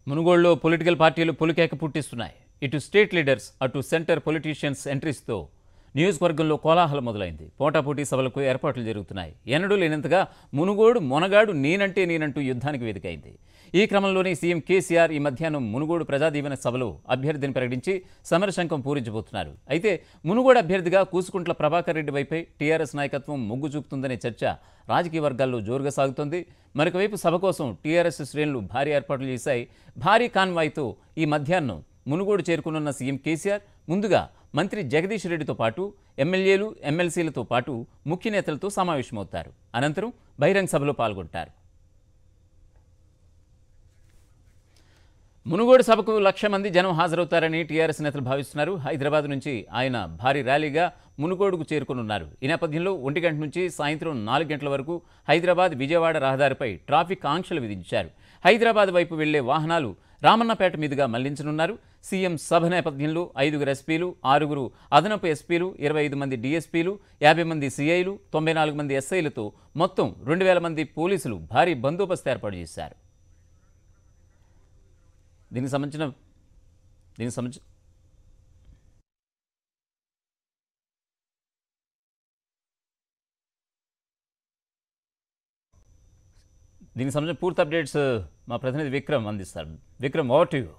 మునుగోడులో పొలిటికల్ పార్టీలు పులికేక పుట్టిస్తున్నాయి ఇటు స్టేట్ లీడర్స్ అటు సెంటర్ పొలిటీషియన్స్ ఎంట్రీస్తో నియోజకవర్గంలో కోలాహలం మొదలైంది పోటాపోటీ సభలకు ఏర్పాట్లు జరుగుతున్నాయి ఎన్నడూ లేనంతగా మునుగోడు మొనగాడు నేనంటే నేనంటూ యుద్ధానికి వేదికైంది ఈ క్రమంలోనే సీఎం కేసీఆర్ ఈ మధ్యాహ్నం మునుగోడు ప్రజాదీవెన సభలో అభ్యర్థిని ప్రకటించి సమరశంఖం పూరించబోతున్నారు అయితే మునుగోడు అభ్యర్థిగా కూసుకుంట్ల ప్రభాకర్ రెడ్డి వైపే టీఆర్ఎస్ నాయకత్వం మొగ్గు చూపుతుందనే చర్చ రాజకీయ వర్గాల్లో జోరుగా సాగుతోంది మరొకవైపు సభ కోసం టీఆర్ఎస్ శ్రేణులు భారీ ఏర్పాట్లు చేశాయి భారీ కాన్వాయ్తో ఈ మధ్యాహ్నం మునుగోడు చేరుకునున్న సీఎం కేసీఆర్ ముందుగా మంత్రి జగదీష్ రెడ్డితో పాటు ఎమ్మెల్యేలు ఎమ్మెల్సీలతో పాటు ముఖ్య నేతలతో సమావేశమవుతారు అనంతరం బహిరంగ సభలో పాల్గొంటారు మునుగోడు సభకు లక్ష మంది జనం హాజరవుతారని టీఆర్ఎస్ నేతలు భావిస్తున్నారు హైదరాబాద్ నుంచి ఆయన భారీ ర్యాలీగా మునుగోడుకు చేరుకునున్నారు ఈ నేపథ్యంలో ఒంటి గంట నుంచి సాయంత్రం నాలుగు గంటల వరకు హైదరాబాద్ విజయవాడ రహదారిపై ట్రాఫిక్ ఆంక్షలు విధించారు హైదరాబాద్ వైపు వెళ్లే వాహనాలు రామన్నపేట మీదుగా మళ్లించనున్నారు సీఎం సభ నేపథ్యంలో ఐదుగురు ఎస్పీలు ఆరుగురు అదనపు ఎస్పీలు ఇరవై ఐదు మంది డీఎస్పీలు యాభై మంది సీఐలు తొంభై నాలుగు మంది ఎస్ఐలతో మొత్తం రెండు వేల మంది పోలీసులు భారీ బందోబస్తు ఏర్పాటు చేశారు దీనికి సంబంధించిన దీనికి సంబంధించి దీనికి సంబంధించిన పూర్తి అప్డేట్స్ మా ప్రతినిధి విక్రమ్ అందిస్తారు Vikram over to you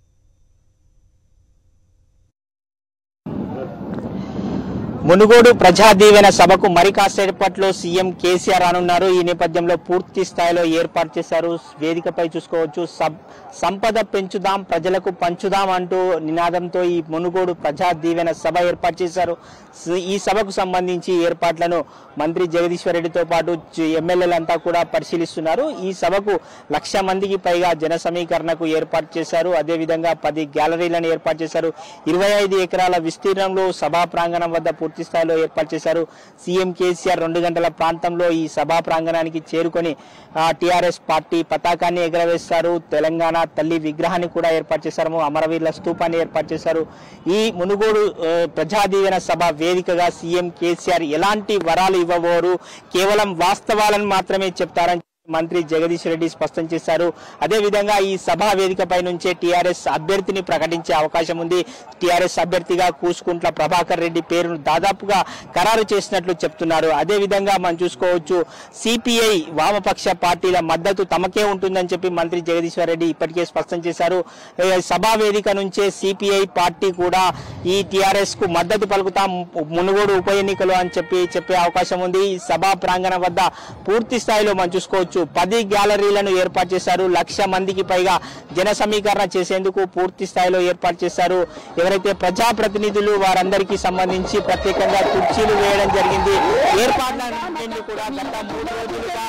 Munugode ప్రజా దీవెన సభకు మరి కాసేపట్లో సీఎం కేసీఆర్ రానున్నారు ఈ నేపథ్యంలో పూర్తి స్థాయిలో ఏర్పాటు చేశారు వేదికపై చూసుకోవచ్చు సబ్ సంపద పెంచుదాం ప్రజలకు పంచుదాం అంటూ నినాదంతో ఈ మునుగోడు ప్రజా దీవెన సభ ఏర్పాటు చేశారు స- ఈ సభకు సంబంధించి ఏర్పాట్లను మంత్రి జగదీశ్వర్ రెడ్డితో పాటు జ- ఎమ్మెల్యేలంతా కూడా పరిశీలిస్తున్నారు ఈ సభకు లక్ష మందికి పైగా జన సమీకరణకు ఏర్పాటు చేశారు అదేవిధంగా పది గ్యాలరీలను ఏర్పాటు చేశారు ఇరవై ఐదు ఎకరాల విస్తీర్ణంలో సభా ప్రాంగణం వద్ద పూర్తి స్థాయిలో ఏర్పాటు చేశారు సీఎం కేసీఆర్ రెండు గంటల ప్రాంతంలో ఈ సభా ప్రాంగణానికి చేరుకొని టిఆర్ఎస్ పార్టీ పతాకాన్ని ఎగరవేస్తారు తెలంగాణ తల్లి విగ్రహాన్ని కూడా ఏర్పాటు చేశారు అమరవీరుల స్తూపాన్ని ఏర్పాటు చేశారు ఈ మునుగోడు ఆ, ప్రజాదీవెన సభ వేదికగా సీఎం కేసీఆర్ ఎలాంటి వరాలు ఇవ్వబోరు కేవలం వాస్తవాలను మాత్రమే చెప్తారని మంత్రి జగదీష్ రెడ్డి స్పష్టం చేశారు అదేవిధంగా ఈ సభా వేదికపై నుంచే టీఆర్ఎస్ అభ్యర్థిని ప్రకటించే అవకాశం ఉంది టీఆర్ఎస్ అభ్యర్థిగా కూసుకుంట్ల ప్రభాకర్ రెడ్డి పేరును దాదాపుగా ఖరారు చేసినట్లు చెప్తున్నారు అదేవిధంగా మనం చూసుకోవచ్చు సిపిఐ వామపక్ష పార్టీల మద్దతు తమకే ఉంటుందని చెప్పి మంత్రి జగదీశ్వర్ రెడ్డి ఇప్పటికే స్పష్టం చేశారు ఏ, సభా వేదిక నుంచే సిపిఐ పార్టీ కూడా ఈ టిఆర్ఎస్ కు మద్దతు పలుకుతాం మునుగోడు ఉప ఎన్నికలు అని చెప్పి చెప్పే అవకాశం ఉంది ఈ సభా ప్రాంగణం వద్ద పూర్తి స్థాయిలో మనం చూసుకోవచ్చు పది గ్యాలరీలను ఏర్పాటు చేశారు లక్ష మందికి పైగా జన సమీకరణ చేసేందుకు పూర్తి స్థాయిలో ఏర్పాటు చేశారు ఎవరైతే ప్రజాప్రతినిధులు వారందరికీ సంబంధించి ప్రత్యేకంగా కుర్చీలు వేయడం జరిగింది ఏర్పాట్లన్నింటినీ కూడా గత మూడు